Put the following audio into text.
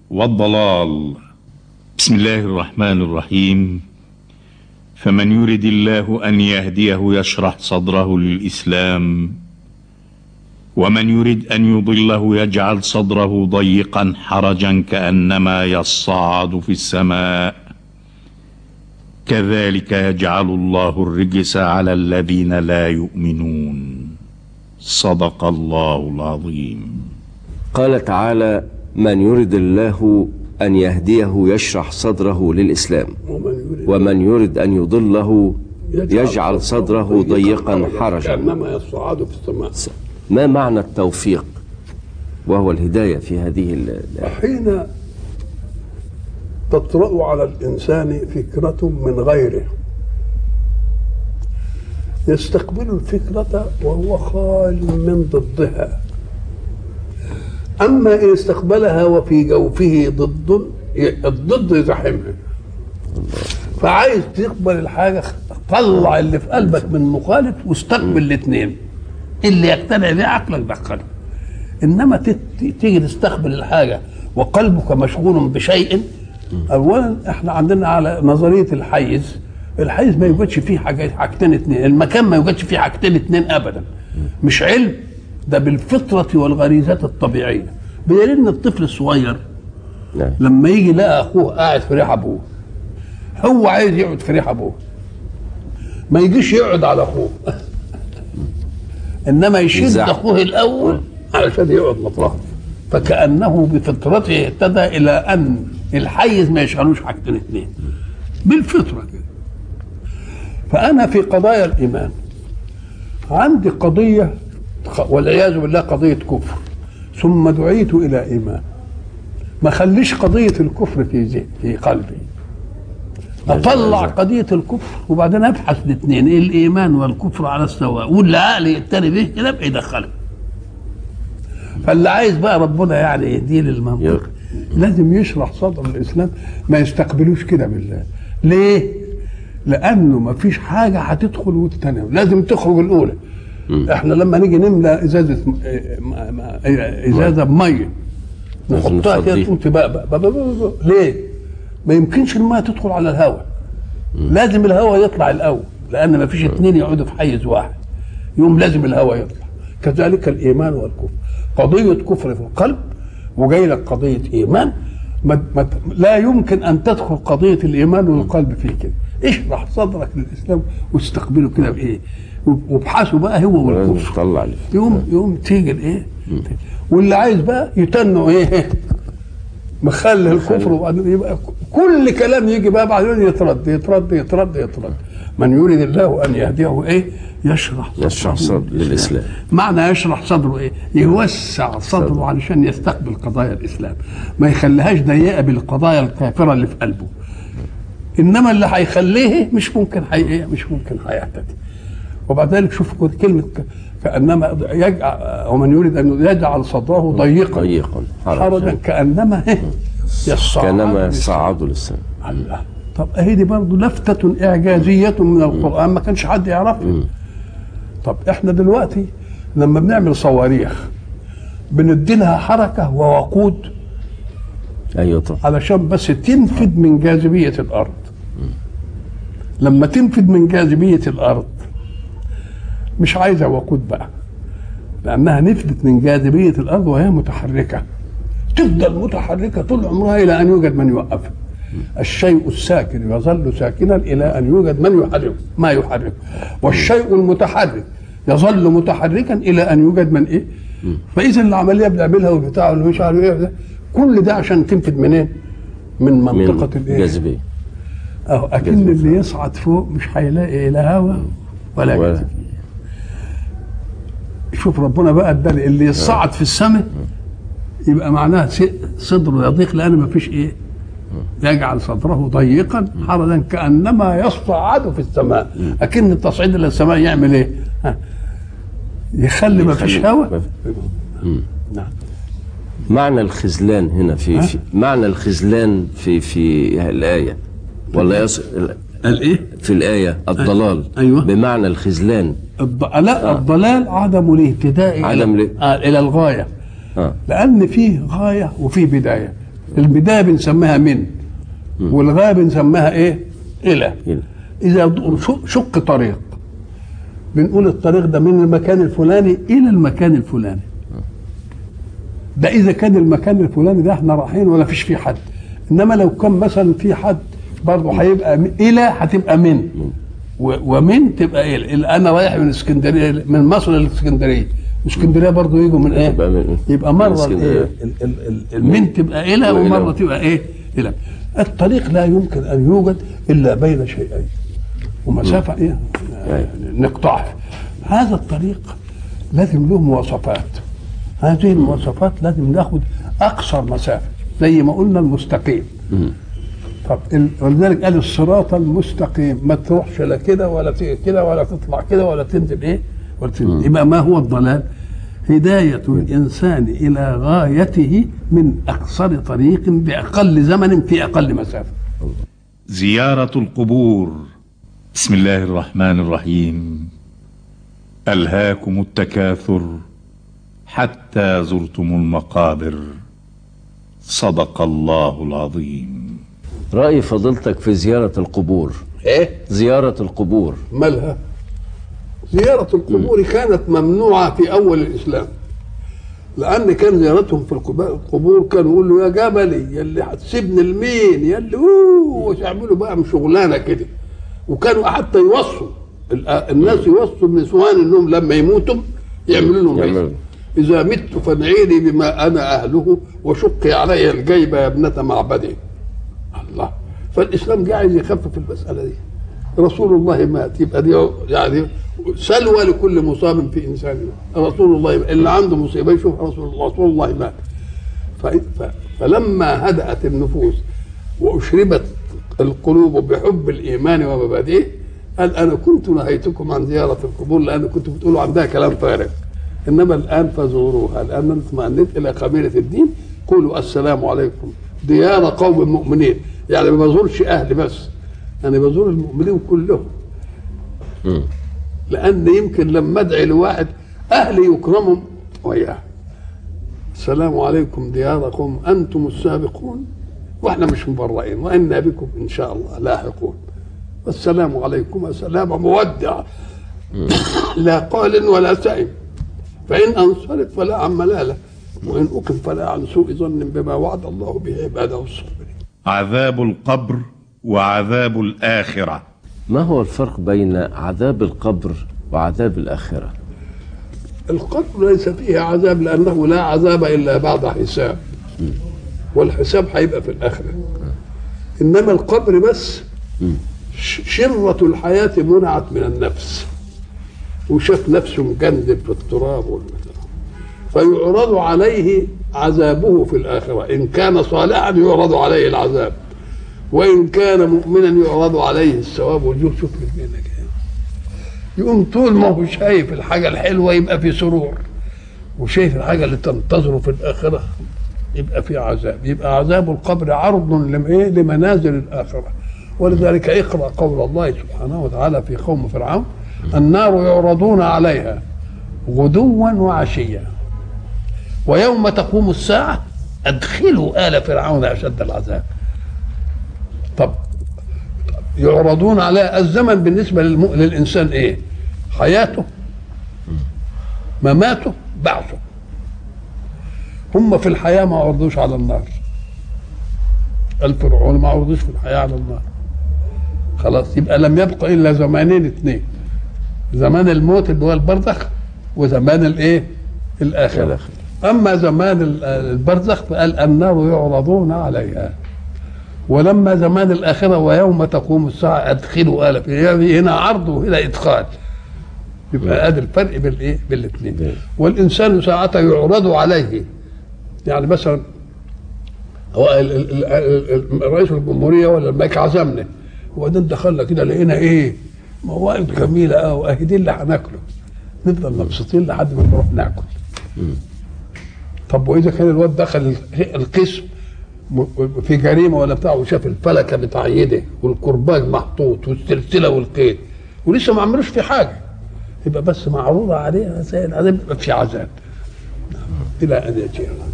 والضلال بسم الله الرحمن الرحيم فمن يرد الله ان يهديه يشرح صدره للاسلام ومن يرد ان يضله يجعل صدره ضيقا حرجا كانما يصعد في السماء كذلك يجعل الله الرجس على الذين لا يؤمنون صدق الله العظيم قال تعالى من يرد الله أن يهديه يشرح صدره للإسلام ومن يريد ومن يرد أن يضله يجعل صدره ضيقا حرجا كأنما يصعد في السماء ما معنى التوفيق وهو الهداية في هذه ال- ال- حين تطرأ على الإنسان فكرة من غيره يستقبل الفكرة وهو خال من ضدها أما إن استقبلها وفي جوفه ضد الضد يزاحمها فعايز تقبل الحاجة طلع اللي في قلبك من مخالف واستقبل الاثنين اللي يقتنع بيه عقلك دخله انما تت- تيجي تستقبل الحاجه وقلبك مشغول بشيء اولا احنا عندنا على نظريه الحيز الحيز ما يوجدش فيه حاجه حاجتين اتنين المكان ما يوجدش فيه حاجتين اتنين ابدا مش علم ده بالفطره والغريزات الطبيعيه بدليل ان الطفل الصغير نعم. لما يجي يلاقي اخوه قاعد في ريح ابوه هو عايز يقعد في ريح ابوه ما يجيش يقعد على اخوه انما يشد يزعق. اخوه الاول علشان يقعد مطرحه فكانه بفطرته اهتدى الى ان الحيز ما يشغلوش حاجتين اثنين بالفطره كده فانا في قضايا الايمان عندي قضيه والعياذ بالله قضيه كفر ثم دعيت الى ايمان ما خليش قضيه الكفر في ذهني في قلبي اطلع قضيه الكفر وبعدين ابحث الاثنين ايه الايمان والكفر على السواء واللي عقلي يقتني به كده يبقى يدخله فاللي عايز بقى ربنا يعني يهديه للمنطق لازم يشرح صدر الاسلام ما يستقبلوش كده بالله ليه؟ لانه ما فيش حاجه هتدخل وتتناول لازم تخرج الاولى احنا لما نيجي نملى ازازه م- م- م- ازازه بميه لازم نحطها كده نفضيه. تقوم تبقبق بق- بق- بق- بق. ليه؟ ما يمكنش الماء تدخل على الهواء لازم الهواء يطلع الاول لان ما فيش اثنين يقعدوا في حيز واحد يوم لازم الهواء يطلع كذلك الايمان والكفر قضيه كفر في القلب وجاي لك قضيه ايمان ما ما لا يمكن ان تدخل قضيه الايمان والقلب فيه كده اشرح صدرك للاسلام واستقبله كده بايه وابحثوا بقى هو لازم والكفر تطلع لي يوم يوم تيجي الايه واللي عايز بقى يتنوا ايه مخلي الكفر وبعدين يبقى كل كلام يجي بقى بعدين يترد يترد يترد يترد من يريد الله ان يهديه ايه يشرح صدره يشرح صدر للإسلام معنى يشرح صدره ايه يوسع صدره علشان يستقبل قضايا الاسلام ما يخليهاش ضيقه بالقضايا الكافره اللي في قلبه انما اللي هيخليه مش ممكن حي... إيه؟ مش ممكن هيهتدي وبعد ذلك شوف كلمه ك- كانما يجعل ومن يريد ان يجعل صدره ضيقا ضيقا حرجا حرجا كانما إيه؟ يصعد كانما يصعد للسماء الله طب اهي دي برضه لفتة إعجازية من القرآن ما كانش حد يعرفها طب احنا دلوقتي لما بنعمل صواريخ بندي لها حركة ووقود ايوه طبعا علشان بس تنفد من جاذبية الأرض لما تنفد من جاذبية الأرض مش عايزة وقود بقى لأنها نفدت من جاذبية الأرض وهي متحركة تفضل متحركة طول عمرها إلى أن يوجد من يوقفها الشيء الساكن يظل ساكنا إلى أن يوجد من يحركه ما يحركه والشيء المتحرك يظل متحركا إلى أن يوجد من إيه فإذا العملية بنعملها والبتاع اللي مش عارف إيه ده كل ده عشان تنفد منين؟ من منطقة من الإيه؟ جاذبيه اهو اكن اللي يصعد فوق مش هيلاقي لا هوا ولا ولا جاذبية. شوف ربنا بقى اداني اللي يصعد في السماء يبقى معناها س- صدره يضيق لان ما فيش ايه يجعل صدره ضيقا حرجا كانما يصعد في السماء اكن التصعيد الى السماء يعمل ايه ها. يخلي ما فيش يخلي- هوا ما في- نعم معنى الخذلان هنا في, ها؟ في معنى الخذلان في في الآية ولا يص... الايه في الآية الضلال أيوة. بمعنى الخذلان الض... لا الضلال عدم الاهتداء عدم الى ال- آه، الى الغايه اه لان فيه غايه وفيه بدايه البدايه بنسميها من والغايه بنسميها ايه الى إلى. اذا شق- شق طريق بنقول الطريق ده من المكان الفلاني الى المكان الفلاني ده اذا كان المكان الفلاني ده احنا رايحين ولا فيش فيه حد انما لو كان مثلا في حد برضه هيبقى م- الى هتبقى من و- ومن تبقى الى ال- انا رايح من اسكندريه من مصر لاسكندريه واسكندريه برضه يجوا من ايه يبقى من- يبقى من مره اسكندرية. الايه ال- ال- ال- المن تبقى الى وإلى. ومره تبقى ايه الى الطريق لا يمكن ان يوجد الا بين شيئين ومسافه ايه يعني نقطعها هذا الطريق لازم له مواصفات هذه المواصفات لازم ناخد اقصر مسافه زي ما قلنا المستقيم طب ال- ولذلك قال الصراط المستقيم ما تروحش لا كده ولا تيجي كده ولا تطلع كده ولا تنزل ايه ولا تنزل. يبقى ما هو الضلال هداية الإنسان إلى غايته من أقصر طريق بأقل زمن في أقل مسافة زيارة القبور بسم الله الرحمن الرحيم ألهاكم التكاثر حتى زرتم المقابر صدق الله العظيم رأي فضيلتك في زيارة القبور إيه؟ زيارة القبور مالها زيارة القبور كانت ممنوعة في أول الإسلام لأن كان زيارتهم في القبا- القبور كانوا يقولوا يا جبلي يلي هتسيبني لمين يلي اوه ويعملوا بقى من شغلانة كده وكانوا حتى يوصوا ال- الناس يوصوا النسوان انهم لما يموتوا يعملوا لهم يعملوا. إيه؟ إذا مت فادعيني بما أنا أهله وشقي علي الجيب يا ابنة معبدي الله فالإسلام جه عايز يخفف المسألة دي رسول الله مات يبقى دي يعني سلوى لكل مصاب في إنسان رسول الله اللي عنده مصيبة يشوف رسول الله رسول الله مات ف- ف- فلما هدأت النفوس وأشربت القلوب بحب الإيمان ومبادئه قال أنا كنت نهيتكم عن زيارة القبور لأن كنتم بتقولوا عندها كلام فارغ إنما الآن فزوروها الآن أنا اطمأنيت إلى خميرة الدين قولوا السلام عليكم ديار قوم مؤمنين يعني ما بزورش أهلي بس أنا بزور المؤمنين كلهم لأن يمكن لما أدعي لواحد أهلي يكرمهم وياه السلام عليكم ديار قوم أنتم السابقون وإحنا مش مبرئين وإنا بكم إن شاء الله لاحقون والسلام عليكم سلام مودع لا قال ولا سئم فإن أنصرف فلا عن ملالة وإن أقم فلا عن سوء ظن بما وعد الله به عباده الصابرين عذاب القبر وعذاب الآخرة ما هو الفرق بين عذاب القبر وعذاب الآخرة القبر ليس فيه عذاب لأنه لا عذاب إلا بعد حساب والحساب هيبقى في الآخرة إنما القبر بس ش- شرة الحياة منعت من النفس وشاف نفسه مجندب في التراب والبتاع فيعرض عليه عذابه في الآخرة إن كان صالحا يعرض عليه العذاب وإن كان مؤمنا يعرض عليه الثواب والجود شوف الاثنين كده يقوم طول ما هو شايف الحاجة الحلوة يبقى في سرور وشايف الحاجة اللي تنتظره في الآخرة يبقى في عذاب يبقى عذاب القبر عرض لم- إيه؟ لمنازل الآخرة ولذلك اقرأ قول الله سبحانه وتعالى في قوم فرعون النار يعرضون عليها غدوا وعشيا ويوم تقوم الساعة أدخلوا آل فرعون أشد العذاب طب يعرضون على الزمن بالنسبة للم... للإنسان إيه حياته مماته بعثه هم في الحياة ما عرضوش على النار الفرعون ما عرضوش في الحياة على النار خلاص يبقى لم يبق إلا زمانين اثنين زمان الموت اللي هو البرزخ وزمان الايه الآخرة الآخرة. أما زمان ال- البرزخ فقال النار يعرضون عليها ولما زمان الآخرة ويوم تقوم الساعة أدخلوا آل يعني هنا عرض وهنا إدخال يبقى ادي الفرق بين الايه بين الاثنين نعم. والانسان ساعتها يعرض عليه يعني مثلا هو ال- ال- ال- ال- رئيس الجمهوريه ولا الملك عزمنا وبعدين دخلنا كده لقينا ايه موائد جميله قوي اهي دي اللي هناكله نفضل مبسوطين لحد ما نروح ناكل طب واذا كان الواد دخل ال- القسم م- في جريمه ولا بتاع وشاف الفلكه متعيده والكرباج محطوط والسلسله والقيد ولسه ما عملوش في حاجه يبقى بس معروضه عليه زي العذاب يبقى في عذاب الى ان يجي الله